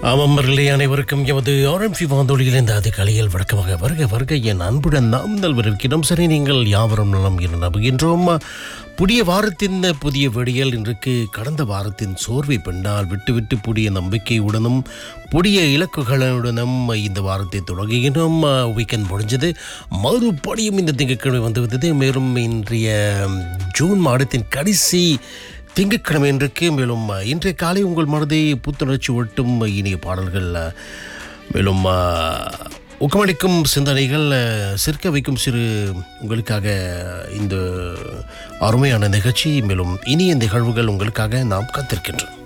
ஆமம்பர்களே அனைவருக்கும் எமது ஆரம்பி வாந்தொழியில் இந்த அதிகாலையில் வழக்கமாக வருக வருக என் அன்புடன் நாம் நல்வருக்கிறோம் சரி நீங்கள் யாவரும் நலம் என நம்புகின்றோம் புதிய வாரத்தின் புதிய வெடியல் இன்றைக்கு கடந்த வாரத்தின் சோர்வை பெண்டால் விட்டு விட்டு புதிய நம்பிக்கையுடனும் புதிய இலக்குகளுடனும் இந்த வாரத்தை தொடங்குகின்றோம் வீக்கெண்ட் முடிஞ்சது மறுபடியும் இந்த திங்கட்கிழமை வந்துவிட்டது மேலும் இன்றைய ஜூன் மாதத்தின் கடைசி திங்கட்கிழமை இன்றைக்கு மேலும் இன்றைய காலை உங்கள் மனதை புத்துணர்ச்சி ஒட்டும் இனிய பாடல்கள் மேலும் ஊக்கமளிக்கும் சிந்தனைகள் சிற்க வைக்கும் சிறு உங்களுக்காக இந்த அருமையான நிகழ்ச்சி மேலும் இனிய நிகழ்வுகள் உங்களுக்காக நாம் காத்திருக்கின்றோம்